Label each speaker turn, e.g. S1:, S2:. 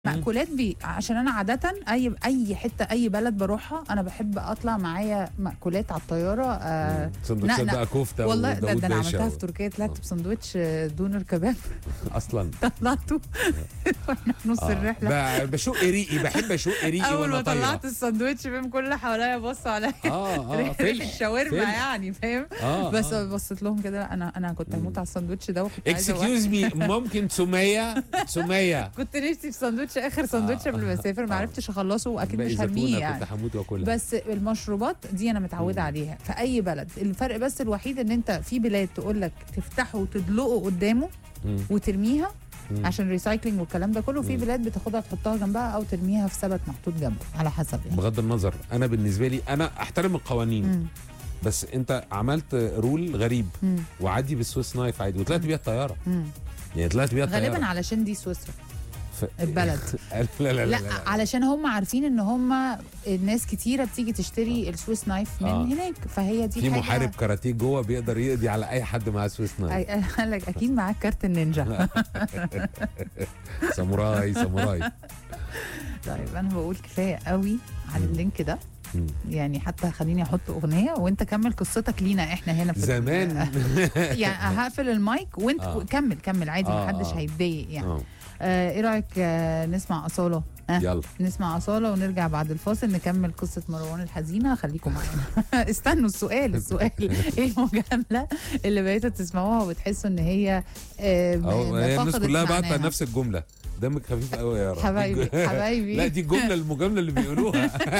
S1: مأكولات بي عشان انا عاده اي اي حته اي بلد بروحها انا بحب اطلع معايا مأكولات على الطياره آه
S2: سندوتشات
S1: لا، لا.
S2: بقى كفته
S1: والله ده,
S2: وداوود
S1: ده انا
S2: باشا
S1: عملتها
S2: و-
S1: في تركيا طلعت
S2: آه.
S1: بسندوتش آه، دونر كباب
S2: اصلا
S1: طلعته واحنا في نص
S2: آه.
S1: الرحله
S2: ب- بشق ريقي بحب اشق ريقي
S1: اول ما
S2: وانا طايره
S1: طلعت السندوتش فاهم كل اللي حواليا بصوا عليا
S2: اه اه فيلم
S1: الشاورما
S2: فيلم.
S1: يعني فاهم
S2: اه
S1: بس
S2: آه.
S1: بصيت لهم كده انا انا كنت هموت على السندوتش ده وكنت عايزه واحد.
S2: اكسكيوز مي ممكن سميه سميه
S1: كنت نفسي في سندوتش اخر سندوتش
S2: آه.
S1: قبل ما اسافر ما
S2: آه.
S1: عرفتش اخلصه واكيد
S2: باقي
S1: مش
S2: زيتونة
S1: هرميه يعني
S2: كنت هموت واكلها
S1: بس المشروبات دي انا متعوده
S2: مم.
S1: عليها في اي بلد الفرق بس الوحيد ان انت في بلاد تقول لك تفتحه وتدلقه قدامه
S2: مم.
S1: وترميها
S2: مم.
S1: عشان ريسايكلينج والكلام ده كله في
S2: مم.
S1: بلاد بتاخدها تحطها جنبها او ترميها في سبت محطوط جنبه على حسب يعني
S2: بغض النظر انا بالنسبه لي انا احترم القوانين
S1: مم.
S2: بس انت عملت رول غريب
S1: مم.
S2: وعدي بالسويس نايف عادي وطلعت بيها الطياره
S1: مم.
S2: يعني طلعت بيها الطياره
S1: غالبا علشان دي سويسرا
S2: ف...
S1: البلد
S2: لا لا لا,
S1: لا,
S2: لا, لا.
S1: علشان هم عارفين ان هم الناس كتيره بتيجي تشتري السويس نايف من
S2: آه.
S1: هناك فهي دي
S2: في
S1: حاجة
S2: محارب كاراتيه جوه بيقدر يقضي على اي حد معاه سويس نايف
S1: أي- قال لك اكيد معاك كارت النينجا
S2: ساموراي ساموراي
S1: طيب انا بقول كفايه قوي على
S2: مم.
S1: اللينك ده
S2: مم.
S1: يعني حتى خليني احط اغنيه وانت كمل قصتك لينا احنا هنا في
S2: زمان
S1: يعني هقفل المايك وانت
S2: آه.
S1: كمل كمل عادي
S2: آه،
S1: محدش
S2: آه.
S1: هيتضايق يعني
S2: اه
S1: آه ايه رايك آه نسمع اصاله آه
S2: يلا
S1: نسمع اصاله ونرجع بعد الفاصل نكمل قصه مروان الحزينه خليكم معانا استنوا السؤال السؤال ايه المجامله اللي بقيتوا تسمعوها وبتحسوا ان هي آه
S2: اهو هي الناس
S1: فقدت
S2: كلها بعت
S1: معناها؟
S2: نفس الجمله دمك خفيف قوي يا رب
S1: حبايبي حبايبي
S2: لا دي الجمله المجامله اللي بيقولوها